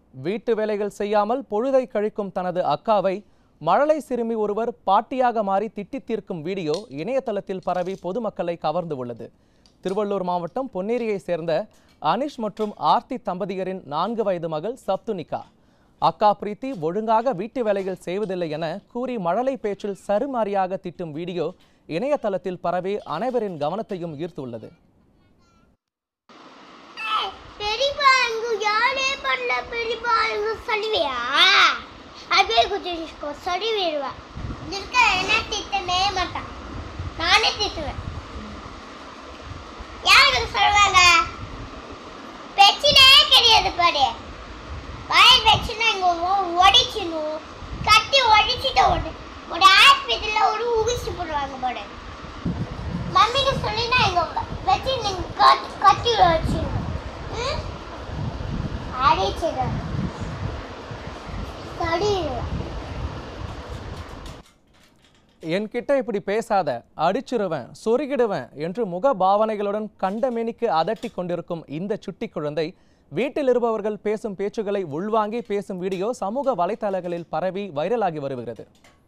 வீட்டு வேலைகள் செய்யாமல் பொழுதை கழிக்கும் தனது அக்காவை மழலை சிறுமி ஒருவர் பாட்டியாக மாறி திட்டித் தீர்க்கும் வீடியோ இணையதளத்தில் பரவி பொதுமக்களை கவர்ந்து உள்ளது திருவள்ளூர் மாவட்டம் பொன்னேரியைச் சேர்ந்த அனிஷ் மற்றும் ஆர்த்தி தம்பதியரின் நான்கு வயது மகள் சப்துனிகா அக்கா பிரீத்தி ஒழுங்காக வீட்டு வேலைகள் செய்வதில்லை என கூறி மழலை பேச்சில் சருமாரியாக திட்டும் வீடியோ இணையதளத்தில் பரவி அனைவரின் கவனத்தையும் ஈர்த்துள்ளது பெரியப்பா எங்க யாரே பண்ணல பெரியப்பா எங்க சொல்லுவியா அப்படியே கொஞ்சம் சொல்லிவிடுவா இருக்க என்ன திட்டவே மாட்டான் நானே திட்டுவேன் யாருக்கு சொல்லுவாங்க பிரச்சனையே கிடையாது பாரு வயல் பிரச்சனை இங்க ஒடிச்சிடணும் கட்டி ஒடிச்சிட்டு ஓடு ஒரு ஹாஸ்பிட்டல்ல ஒரு ஊசி போடுவாங்க பாரு மம்மிக்கு சொல்லினா எங்க வச்சு நீங்க கட்- கட்டி வச்சிடணும் ம்? அடிச்சிடும் தடிடுவேன் என்கிட்ட இப்படி பேசாத அடிச்சிருவேன் சொருகிடுவேன் என்று முக பாவனைகளுடன் கண்டமேனிக்கு அதட்டி கொண்டிருக்கும் இந்த சுட்டி குழந்தை வீட்டில் இருப்பவர்கள் பேசும் பேச்சுகளை உள்வாங்கி பேசும் வீடியோ சமூக வலைத்தளங்களில் பரவி வைரலாகி வருகிறது